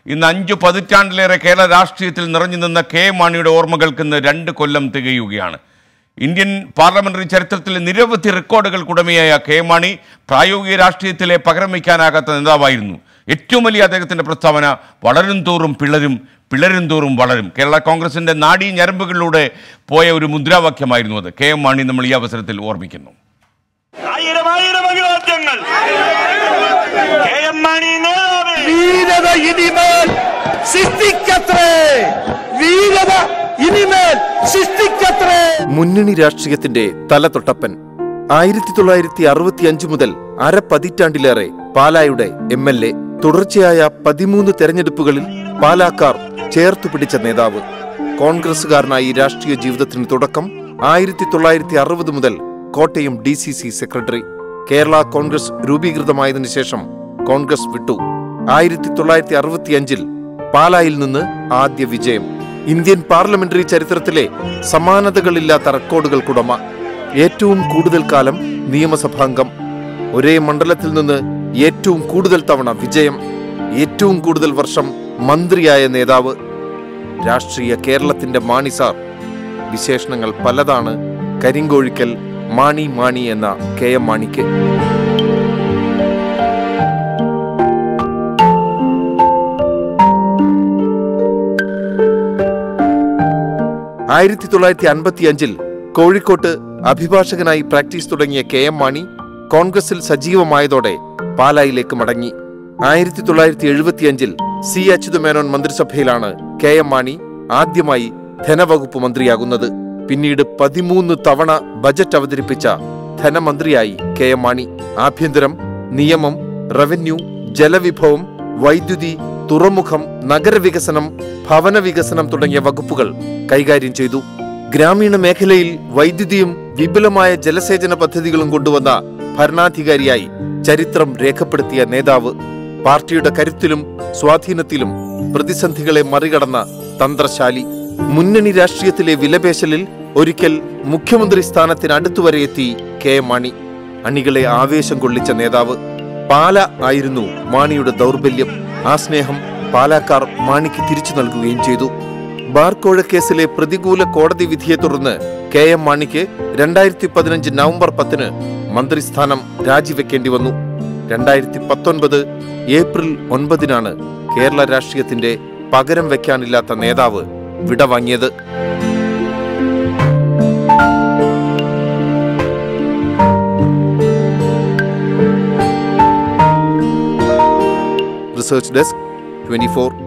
ഇന്ന് അഞ്ചു പതിറ്റാണ്ടിലേറെ കേരള രാഷ്ട്രീയത്തിൽ നിറഞ്ഞു നിന്ന കെ എം മാണിയുടെ ഓർമ്മകൾക്ക് ഇന്ന് രണ്ട് കൊല്ലം തികയുകയാണ് ഇന്ത്യൻ പാർലമെന്ററി ചരിത്രത്തിലെ നിരവധി റെക്കോർഡുകൾക്കുടമയായ കെ എം മാണി പ്രായോഗിക രാഷ്ട്രീയത്തിലെ പകരം വയ്ക്കാനാകാത്ത നേതാവായിരുന്നു ഏറ്റവും വലിയ അദ്ദേഹത്തിന്റെ പ്രസ്താവന വളരും തോറും പിളരും പിളരും തോറും വളരും കേരള കോൺഗ്രസിന്റെ നാഡീ ഞരമ്പുകളിലൂടെ പോയ ഒരു മുദ്രാവാക്യമായിരുന്നു അത് കെ എം മാണി നമ്മൾ ഈ അവസരത്തിൽ ഓർമ്മിക്കുന്നു ആയിരം ആയിരം അഭിവാദ്യങ്ങൾ കെ എം മാണി നേതാവേ വീരത ഇനിമേൽ സൃഷ്ടിക്കത്രേ വീരത ഇനിമേൽ സൃഷ്ടിക്കത്രേ മുന്നണി രാഷ്ട്രീയത്തിന്റെ തലതൊട്ടപ്പൻ ആയിരത്തി തൊള്ളായിരത്തി അറുപത്തി അഞ്ച് മുതൽ അര പതിറ്റാണ്ടിലേറെ പാലായുടെ എം എൽ എ തുടർച്ചയായ പതിമൂന്ന് തെരഞ്ഞെടുപ്പുകളിൽ പാലാക്കാർ ചേർത്തു പിടിച്ച നേതാവ് കോൺഗ്രസുകാരനായി രാഷ്ട്രീയ ജീവിതത്തിന് തുടക്കം ആയിരത്തി തൊള്ളായിരത്തി അറുപത് മുതൽ Kottayam D C C secretary Kerala Congress രൂപീകൃതമായതിനു ശേഷം കോൺഗ്രസ് വിട്ടു ആയിരത്തി തൊള്ളായിരത്തി അറുപത്തിയഞ്ചിൽ പാലായിൽ നിന്ന് ആദ്യ വിജയം ഇന്ത്യൻ പാർലമെന്ററി ചരിത്രത്തിലെ സമാനതകളില്ലാത്ത റെക്കോർഡുകൾക്കുടമ ഏറ്റവും കൂടുതൽ കാലം നിയമസഭാംഗം ഒരേ മണ്ഡലത്തിൽ നിന്ന് ഏറ്റവും കൂടുതൽ തവണ വിജയം ഏറ്റവും കൂടുതൽ വർഷം മന്ത്രിയായ നേതാവ് രാഷ്ട്രീയ കേരളത്തിന്റെ മാണി സാർ വിശേഷണങ്ങൾ പലതാണ് കരിങ്കോഴിക്കൽ മാണി മാണി എന്ന കെ എം മാണിക്ക് ആയിരത്തി തൊള്ളായിരത്തി അൻപത്തി അഞ്ചിൽ കോഴിക്കോട്ട് അഭിഭാഷകനായി പ്രാക്ടീസ് തുടങ്ങിയ കെ എം മാണി കോൺഗ്രസിൽ സജീവമായതോടെ പാലായിലേക്ക് മടങ്ങി ആയിരത്തി തൊള്ളായിരത്തി എഴുപത്തിയഞ്ചിൽ സി അച്യുതമേനോൻ മന്ത്രിസഭയിലാണ് കെ എം മാണി ആദ്യമായി ധനവകുപ്പ് മന്ത്രിയാകുന്നത് പിന്നീട് പതിമൂന്ന് തവണ ബജറ്റ് അവതരിപ്പിച്ച ധനമന്ത്രിയായി കെ എം മാണി ആഭ്യന്തരം നിയമം റവന്യൂ ജലവിഭവം വൈദ്യുതി തുറമുഖം നഗരവികസനം ഭവന വികസനം തുടങ്ങിയ വകുപ്പുകൾ കൈകാര്യം ചെയ്തു ഗ്രാമീണ മേഖലയിൽ വൈദ്യുതിയും വിപുലമായ ജലസേചന പദ്ധതികളും കൊണ്ടുവന്ന ഭരണാധികാരിയായി ചരിത്രം രേഖപ്പെടുത്തിയ നേതാവ് പാർട്ടിയുടെ കരുത്തിലും സ്വാധീനത്തിലും പ്രതിസന്ധികളെ മറികടന്ന തന്ത്രശാലി മുന്നണി രാഷ്ട്രീയത്തിലെ വിലപേശലിൽ ഒരിക്കൽ മുഖ്യമന്ത്രി സ്ഥാനത്തിന് അടുത്തുവരെ എത്തി കെ എം മാണി അണികളെ ആവേശം കൊള്ളിച്ച നേതാവ് പാല ആയിരുന്നു മാണിയുടെ ദൗർബല്യം ആ സ്നേഹം പാലാക്കാർ മാണിക്ക് തിരിച്ചു നൽകുകയും ചെയ്തു ബാർക്കോഴ കേസിലെ പ്രതികൂല കോടതി വിധിയെ തുടർന്ന് കെ എം മാണിക്ക് രണ്ടായിരത്തി പതിനഞ്ച് നവംബർ പത്തിന് മന്ത്രിസ്ഥാനം രാജിവെക്കേണ്ടി വന്നു രണ്ടായിരത്തി പത്തൊൻപത് ഏപ്രിൽ ഒൻപതിനാണ് കേരള രാഷ്ട്രീയത്തിന്റെ പകരം വെക്കാനില്ലാത്ത നേതാവ് വിടവാങ്ങിയത് റിസർച്ച് ഡെസ്ക് ട്വന്റി